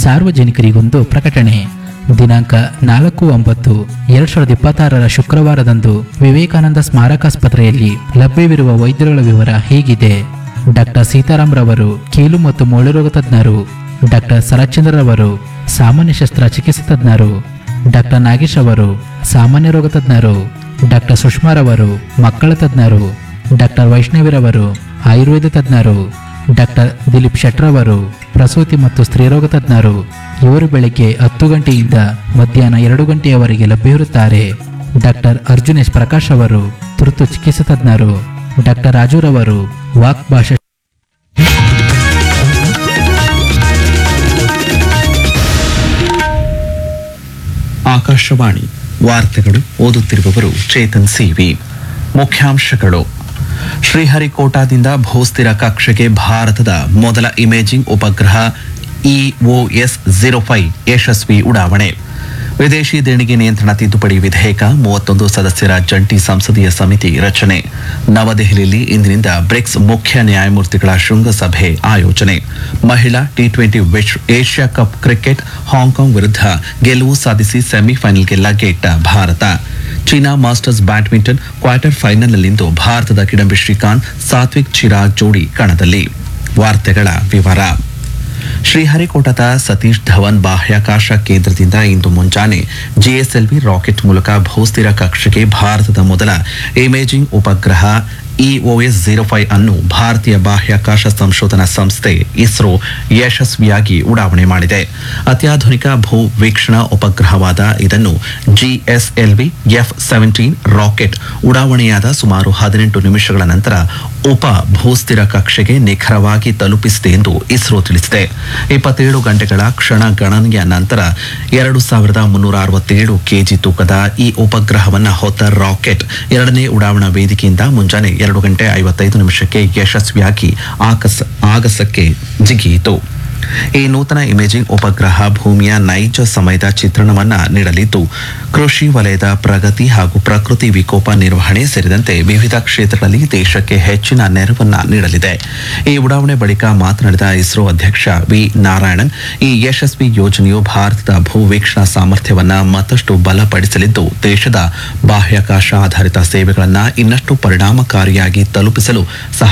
ಸಾರ್ವಜನಿಕರಿಗೊಂದು ಪ್ರಕಟಣೆ ದಿನಾಂಕ ನಾಲ್ಕು ಒಂಬತ್ತು ಎರಡ್ ಸಾವಿರದ ಇಪ್ಪತ್ತಾರರ ಶುಕ್ರವಾರದಂದು ವಿವೇಕಾನಂದ ಸ್ಮಾರಕಾಸ್ಪತ್ರೆಯಲ್ಲಿ ಲಭ್ಯವಿರುವ ವೈದ್ಯರುಗಳ ವಿವರ ಹೀಗಿದೆ ಡಾಕ್ಟರ್ ಸೀತಾರಾಮ್ ರವರು ಕೀಲು ಮತ್ತು ಮೂಳೆರೋಗ ತಜ್ಞರು ಡಾಕ್ಟರ್ ಶರತ್ಚಂದ್ರ ರವರು ಸಾಮಾನ್ಯ ಶಸ್ತ್ರ ಚಿಕಿತ್ಸಾ ತಜ್ಞರು ಡಾಕ್ಟರ್ ನಾಗೇಶ್ ಅವರು ಸಾಮಾನ್ಯ ರೋಗ ತಜ್ಞರು ಡಾಕ್ಟರ್ ಸುಷ್ಮಾರವರು ಮಕ್ಕಳ ತಜ್ಞರು ಡಾಕ್ಟರ್ ವೈಷ್ಣವಿರವರು ಆಯುರ್ವೇದ ತಜ್ಞರು ಡಾಕ್ಟರ್ ದಿಲೀಪ್ ಶೆಟ್ರವರು ಪ್ರಸೂತಿ ಮತ್ತು ಸ್ತ್ರೀರೋಗ ತಜ್ಞರು ಇವರು ಬೆಳಗ್ಗೆ ಹತ್ತು ಗಂಟೆಯಿಂದ ಮಧ್ಯಾಹ್ನ ಎರಡು ಗಂಟೆಯವರೆಗೆ ಲಭ್ಯವಿರುತ್ತಾರೆ ಡಾಕ್ಟರ್ ಅರ್ಜುನೇಶ್ ಪ್ರಕಾಶ್ ಅವರು ತುರ್ತು ಚಿಕಿತ್ಸಾ ತಜ್ಞರು ಡಾಕ್ಟರ್ ರಾಜುರವರು ವಾಕ್ ಭಾಷಾ ಆಕಾಶವಾಣಿ ವಾರ್ತೆಗಳು ಓದುತ್ತಿರುವವರು ಚೇತನ್ ಸಿವಿ ಮುಖ್ಯಾಂಶಗಳು ಶ್ರೀಹರಿಕೋಟಾದಿಂದ ಭೂಸ್ಥಿರ ಕಕ್ಷೆಗೆ ಭಾರತದ ಮೊದಲ ಇಮೇಜಿಂಗ್ ಉಪಗ್ರಹ ಇಒಎಸ್ ಜೀರೋ ಫೈವ್ ಯಶಸ್ವಿ ಉಡಾವಣೆ ವಿದೇಶಿ ದೇಣಿಗೆ ನಿಯಂತ್ರಣ ತಿದ್ದುಪಡಿ ವಿಧೇಯಕ ಮೂವತ್ತೊಂದು ಸದಸ್ಯರ ಜಂಟಿ ಸಂಸದೀಯ ಸಮಿತಿ ರಚನೆ ನವದೆಹಲಿಯಲ್ಲಿ ಇಂದಿನಿಂದ ಬ್ರಿಕ್ಸ್ ಮುಖ್ಯ ನ್ಯಾಯಮೂರ್ತಿಗಳ ಶೃಂಗಸಭೆ ಆಯೋಜನೆ ಮಹಿಳಾ T twenty Asia cup cricket Hong Kong ವಿರುದ್ಧ ಗೆಲುವು ಸಾಧಿಸಿ ಸೆಮಿಫೈನಲ್ಗೆ ಲಗ್ಗೆಯಿಟ್ಟ Bharata China masters badminton quarter ಫೈನಲ್ನಲ್ಲಿಂದು ಭಾರತದ ಕಿಡಂಬಿ ಶ್ರೀಕಾಂತ್ ಸಾತ್ವಿಕ್ ಚಿರಾಗ್ ಜೋಡಿ ಕಣದಲ್ಲಿ ವಾರ್ತೆಗಳ ವಿವರ ಶ್ರೀಹರಿಕೋಟದ ಸತೀಶ್ ಧವನ್ ಬಾಹ್ಯಾಕಾಶ ಕೇಂದ್ರದಿಂದ ಇಂದು ಮುಂಜಾನೆ ಜಿಎಸ್ಎಲ್ವಿ ರಾಕೆಟ್ ಮೂಲಕ ಭೂಸ್ಥಿರ ಕಕ್ಷೆಗೆ ಭಾರತದ ಮೊದಲ ಇಮೇಜಿಂಗ್ ಉಪಗ್ರಹ ಇಒಎಸ್ ಜೀರೋ ಫೈವ್ ಅನ್ನು ಭಾರತೀಯ ಬಾಹ್ಯಾಕಾಶ ಸಂಶೋಧನಾ ಸಂಸ್ಥೆ ಇಸ್ರೋ ಯಶಸ್ವಿಯಾಗಿ ಉಡಾವಣೆ ಮಾಡಿದೆ ಅತ್ಯಾಧುನಿಕ ಭೂ ವೀಕ್ಷಣಾ ಉಪಗ್ರಹವಾದ ಇದನ್ನು ಜಿಎಸ್ಎಲ್ವಿ ಎಫ್ ಸೆವೆಂಟೀನ್ ರಾಕೆಟ್ ಉಡಾವಣೆಯಾದ ಸುಮಾರು ಹದಿನೆಂಟು ನಿಮಿಷಗಳ ನಂತರ ಉಪ ಭೂಸ್ಥಿರ ಕಕ್ಷೆಗೆ ನಿಖರವಾಗಿ ತಲುಪಿಸಿದೆ ಎಂದು ಇಸ್ರೋ ತಿಳಿಸಿದೆ ಇಪ್ಪತ್ತೇಳು ಗಂಟೆಗಳ ಕ್ಷಣ ಗಣನೆಯ ನಂತರ ಎರಡು ಸಾವಿರದ ಮುನ್ನೂರ ಅರವತ್ತೇಳು ಕೆಜಿ ತೂಕದ ಈ ಉಪಗ್ರಹವನ್ನು ಹೊತ್ತ ರಾಕೆಟ್ ಎರಡನೇ ಉಡಾವಣಾ ವೇದಿಕೆಯಿಂದ ಮುಂಜಾನೆ ಎರಡು ಗಂಟೆ ಐವತ್ತೈದು ನಿಮಿಷಕ್ಕೆ ಯಶಸ್ವಿಯಾಗಿ ಆಕಸ್ ಆಗಸಕ್ಕೆ ಜಿಗಿಯಿತು ಈ ನೂತನ ಇಮೇಜಿಂಗ್ ಉಪಗ್ರಹ ಭೂಮಿಯ ನೈಜ ಸಮಯದ ಚಿತ್ರಣವನ್ನ ನೀಡಲಿದ್ದು ಕೃಷಿ ವಲಯದ ಪ್ರಗತಿ ಹಾಗೂ ಪ್ರಕೃತಿ ವಿಕೋಪ ನಿರ್ವಹಣೆ ಸೇರಿದಂತೆ ವಿವಿಧ ಕ್ಷೇತ್ರಗಳಲ್ಲಿ ದೇಶಕ್ಕೆ ಹೆಚ್ಚಿನ ನೆರವನ್ನ ನೀಡಲಿದೆ ಈ ಉಡಾವಣೆ ಬಳಿಕ ಮಾತನಾಡಿದ ಇಸ್ರೋ ಅಧ್ಯಕ್ಷ ವಿ ನಾರಾಯಣನ್ ಈ ಯಶಸ್ವಿ ಯೋಜನೆಯು ಭಾರತದ ಭೂ ವೀಕ್ಷಣಾ ಸಾಮರ್ಥ್ಯವನ್ನ ಮತ್ತಷ್ಟು ಬಲಪಡಿಸಲಿದ್ದು ದೇಶದ ಬಾಹ್ಯಾಕಾಶ ಆಧಾರಿತ ಸೇವೆಗಳನ್ನ ಇನ್ನಷ್ಟು ಪರಿಣಾಮಕಾರಿಯಾಗಿ ತಲುಪಿಸಲು ಸಹ